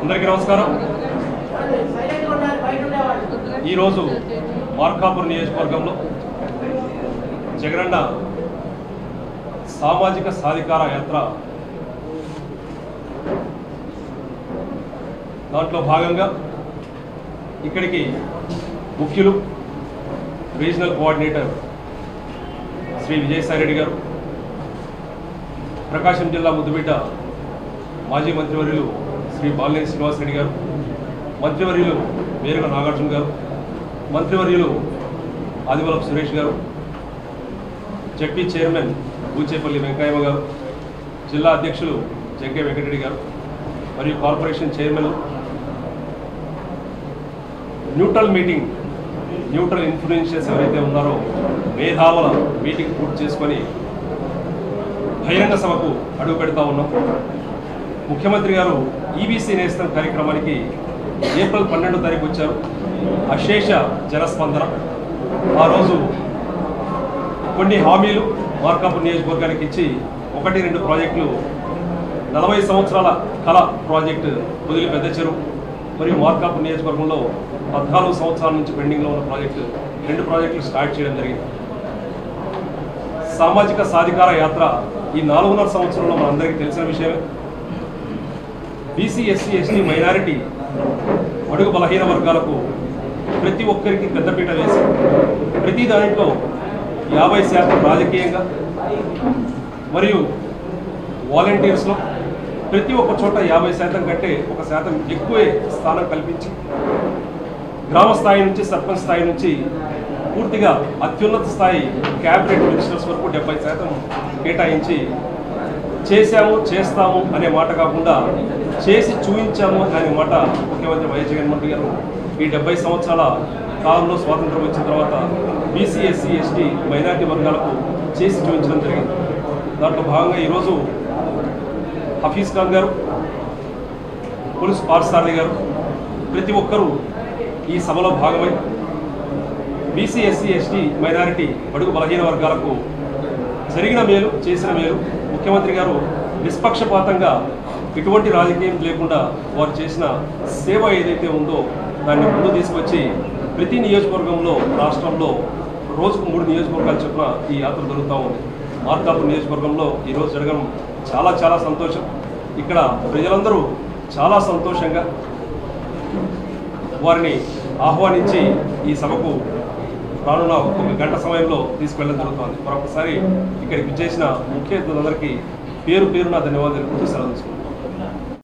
అందరికీ నమస్కారం ఈరోజు మార్కాపూర్ నియోజకవర్గంలో జగనన్న సామాజిక సాధికార యాత్ర దాంట్లో భాగంగా ఇక్కడికి ముఖ్యులు రీజనల్ కోఆర్డినేటర్ శ్రీ విజయసాయిరెడ్డి గారు ప్రకాశం జిల్లా ముద్దుబిడ్డ మాజీ మంత్రివర్యులు శ్రీ బాలినేని శ్రీనివాసరెడ్డి గారు మంత్రివర్యులు మేరుగ నాగార్జున గారు మంత్రివర్యులు ఆదివలపు సురేష్ గారు జడ్పీ చైర్మన్ బూచేపల్లి వెంకయ్యమ్మ గారు జిల్లా అధ్యక్షులు జంకే వెంకటరెడ్డి గారు మరియు corporation chairman neutral meeting neutral influencers ఎవరైతే ఉన్నారో మేధావుల మీటింగ్ పూర్తి చేసుకొని బహిరంగ సభకు అడుగు పెడతా ఉన్నాం ముఖ్యమంత్రి గారు ఈబీసీ నేస్తం కార్యక్రమానికి ఏప్రిల్ పన్నెండో తారీఖు వచ్చారు అశేష జనస్పందన ఆ రోజు కొన్ని హామీలు మార్కాపూర్ నియోజకవర్గానికి ఇచ్చి ఒకటి రెండు ప్రాజెక్టులు నలభై సంవత్సరాల కళ ప్రాజెక్టు పొదిలి పెద్ద చెరువు మరియు మార్కాపూర్ నియోజకవర్గంలో పద్నాలుగు సంవత్సరాల నుంచి పెండింగ్లో ఉన్న ప్రాజెక్టు రెండు ప్రాజెక్టులు స్టార్ట్ చేయడం జరిగింది సామాజిక సాధికార యాత్ర ఈ నాలుగున్నర సంవత్సరంలో మనందరికీ తెలిసిన విషయమే బీసీ ఎస్సీ ఎస్టీ మైనారిటీ అడుగు బలహీన వర్గాలకు ప్రతి ఒక్కరికి పెద్దపీట వేసి ప్రతి దాంట్లో యాభై శాతం రాజకీయంగా మరియు వాలంటీర్స్లో ప్రతి ఒక్క చోట యాభై శాతం కంటే ఒక శాతం ఎక్కువే స్థానం కల్పించి గ్రామ స్థాయి నుంచి సర్పంచ్ స్థాయి నుంచి పూర్తిగా అత్యున్నత స్థాయి క్యాబినెట్ మినిస్టర్స్ వరకు డెబ్బై శాతం కేటాయించి చేశాము చేస్తాము అనే మాట కాకుండా చేసి చూపించాము అనే మాట ముఖ్యమంత్రి వైఎస్ జగన్మోహన్ రెడ్డి గారు ఈ డెబ్బై సంవత్సరాల కాలంలో స్వాతంత్రం వచ్చిన తర్వాత బీసీ ఎస్సీ ఎస్టీ మైనార్టీ వర్గాలకు చేసి చూపించడం జరిగింది దాంట్లో భాగంగా ఈరోజు హఫీజ్ ఖాన్ గారు పోలీస్ పార్సారథి గారు ప్రతి ఒక్కరూ ఈ సభలో భాగమై బీసీ ఎస్సీ ఎస్టీ మైనారిటీ బడుగు బలహీన వర్గాలకు జరిగిన మేలు చేసిన మేలు ముఖ్యమంత్రి గారు నిష్పక్షపాతంగా ఎటువంటి రాజకీయం లేకుండా వారు చేసిన సేవ ఏదైతే ఉందో దాన్ని ముందు తీసుకొచ్చి ప్రతి నియోజకవర్గంలో రాష్ట్రంలో రోజుకు మూడు నియోజకవర్గాలు చొప్పున ఈ యాత్ర జరుగుతూ ఉంది మార్కాపూర్ నియోజకవర్గంలో ఈరోజు జరగడం చాలా చాలా సంతోషం ఇక్కడ ప్రజలందరూ చాలా సంతోషంగా వారిని ఆహ్వానించి ఈ సభకు రానున్న ఒక గంట సమయంలో తీసుకెళ్ళడం జరుగుతోంది మరొకసారి ఇక్కడికి చేసిన ముఖ్య అతిథులందరికీ పేరు పేరున ధన్యవాదాలు తెలుపుతూ సెలవు తీసుకుంటాను